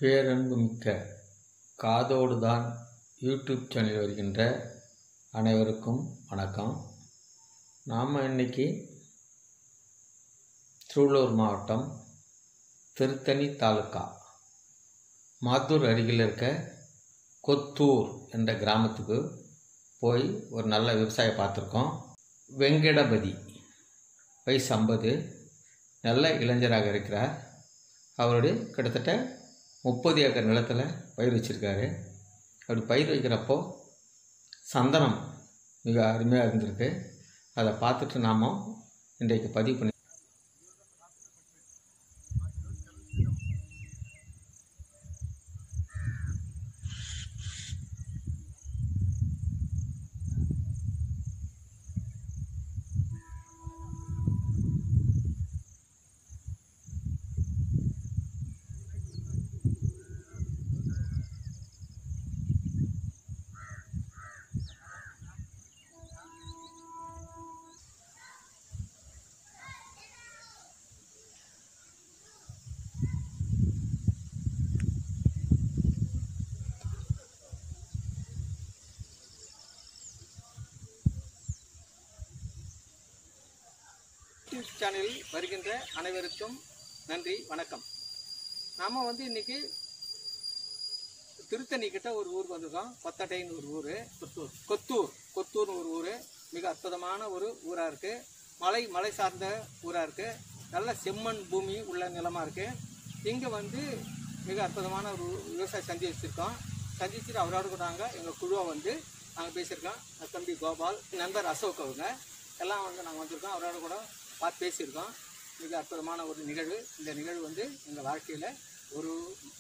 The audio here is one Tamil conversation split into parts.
பேரன்புமிக்க காதோடு தான் யூடியூப் சேனல் வருகின்ற அனைவருக்கும் வணக்கம் நாம் இன்னைக்கு திருவள்ளூர் மாவட்டம் திருத்தணி தாலுக்கா மாத்தூர் அருகில் இருக்க கொத்தூர் என்ற கிராமத்துக்கு போய் ஒரு நல்ல விவசாயம் பார்த்துருக்கோம் வெங்கடபதி வயசு ஐம்பது நல்ல இளைஞராக இருக்கிறார் அவருடைய கிட்டத்தட்ட முப்பது ஏக்கர் நிலத்தில் பயிர் வச்சுருக்காரு அப்படி பயிர் வைக்கிறப்போ சந்தனம் மிக அருமையாக இருந்திருக்கு அதை பார்த்துட்டு நாம் இன்றைக்கு பதிவு பண்ணி யூடியூப் சேனலில் வருகின்ற அனைவருக்கும் நன்றி வணக்கம் நாம் வந்து இன்னைக்கு திருத்தணி கிட்ட ஒரு ஊருக்கு வந்திருக்கோம் கொத்தட்டைன்னு ஒரு ஊர் கொத்தூர் கொத்தூர் கொத்தூர்னு ஒரு ஊர் மிக அற்புதமான ஒரு ஊராக இருக்குது மலை மலை சார்ந்த ஊராக இருக்குது நல்ல செம்மண் பூமி உள்ள நிலமாக இருக்குது இங்கே வந்து மிக அற்புதமான ஒரு விவசாய சந்தி வச்சுருக்கோம் சந்திச்சுட்டு அவரோட கூட நாங்கள் எங்கள் குழுவை வந்து நாங்கள் பேசியிருக்கோம் அது தம்பி கோபால் நண்பர் அசோக் அவங்க எல்லாம் வந்து நாங்கள் வந்திருக்கோம் அவரோட கூட பார்த்து பேசியிருக்கோம் மிக அற்புதமான ஒரு நிகழ்வு இந்த நிகழ்வு வந்து எங்கள் வாழ்க்கையில் ஒரு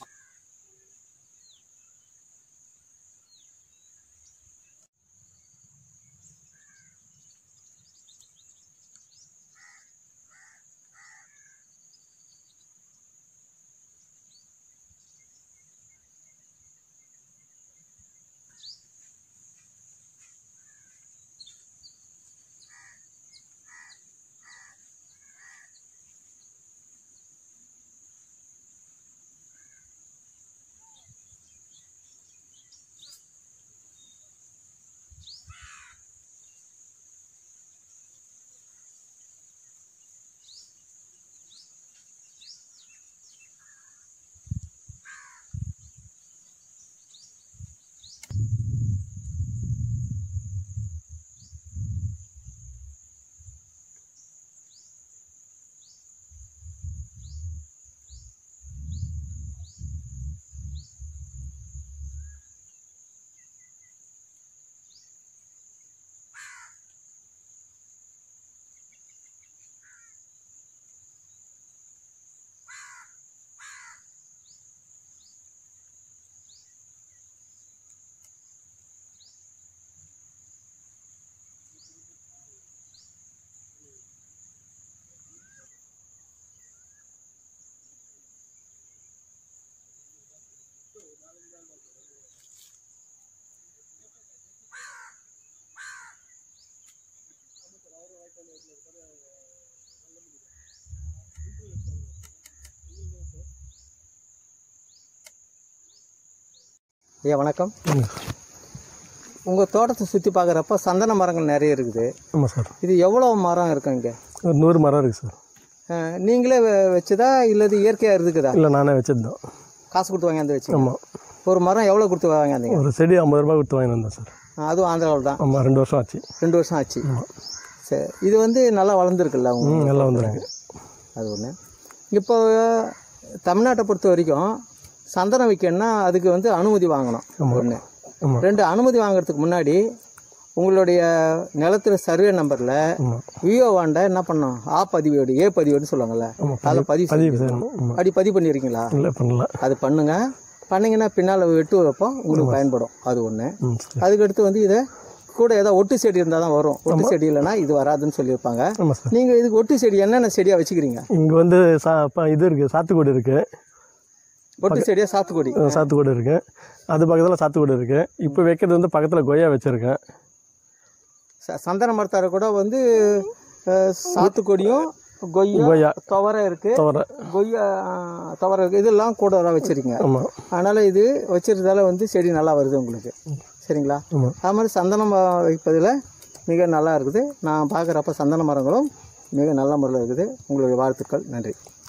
ஐயா வணக்கம் உங்கள் தோட்டத்தை சுற்றி பார்க்குறப்ப சந்தன மரங்கள் நிறைய இருக்குது ஆமாம் சார் இது எவ்வளோ மரம் இருக்கும் இங்கே ஒரு நூறு மரம் இருக்குது சார் அஹ், நீங்களே வெ- வச்சதா இல்லது இயற்கையாக இருக்குதா இல்லை நானே வச்சதுதான் காசு கொடுத்து வாங்கியாந்து வச்சு ஆமாம் ஒரு மரம் எவ்வளோ கொடுத்து வாங்கியாந்தீங்க ஒரு செடி ஐம்பது ரூபாய் கொடுத்து வாங்கிட்டு வந்தேன் சார் அஹ், அதுவும் ஆந்திராவில் தான் ஆமாம் ரெண்டு வருஷம் ஆச்சு ரெண்டு வருஷம் ஆச்சு சரி இது வந்து நல்லா வளர்ந்துருக்குல்ல அவங்க ம் நல்லா வந்துருக்கு அது ஒன்று இப்போ தமிழ்நாட்டை பொறுத்த வரைக்கும் சந்தனம் விற்கணும்னா அதுக்கு வந்து அனுமதி வாங்கணும் ஒன்று ஆமாம் ரெண்டு அனுமதி வாங்குறதுக்கு முன்னாடி உங்களுடைய நிலத்துல சர்வே நம்பரில் ஆமாம் விஓ வாண்ட என்ன பண்ணோம் ஆ பதிவேடு ஏ பதிவேடுன்னு சொல்லுவாங்கல்ல அதில் பதிவு பதிவு செஞ்சு- செய்யணும் ஆமாம் அப்படி பதிவு பண்ணியிருக்கீங்களா இல்லை பண்ணல அது பண்ணுங்க பண்ணீங்கன்னா பின்னால் வெட்டு வைப்போ உங்களுக்கு பயன்படும் அது ஒன்று ம் சரி அதுக்கடுத்து வந்து இதை கூட ஏதோ ஒட்டு செடி இருந்தால் தான் வரும் ஒட்டு செடி இல்லைன்னா இது வராதுன்னு சொல்லியிருப்பாங்க ஆமாம் சார் நீங்கள் இதுக்கு ஒட்டு செடி என்னென்ன செடியாக வச்சுக்கிறீங்க இங்கே வந்து சா ப- இது இருக்குது சாத்துக்குடி இருக்குது ஒட்டு செடியாக சாத்துக்குடி சாத்துக்குடி இருக்குது அது பக்கத்தில் சாத்துக்குடி இருக்குது இப்போ வைக்கிறது வந்து பக்கத்தில் கொய்யா வச்சுருக்கேன் ச- சந்தன மரத்தார கூட வந்து அஹ், சாத்துக்கொடியும் கொய்யா கொய்யா துவரை இருக்குது தவிர கொய்யா துவரை இருக்குது இதெல்லாம் கூட வச்சுருக்கீங்க ஆமாம் அதனால் இது வச்சிருந்தால வந்து செடி நல்லா வருது உங்களுக்கு சரிங்களா ஆமாம் அது மாதிரி சந்தனம் வைப்பதில் மிக நல்லா இருக்குது நான் பார்க்குறப்ப சந்தன மரங்களும் மிக நல்ல முறையில் இருக்குது உங்களுடைய வாழ்த்துக்கள் நன்றி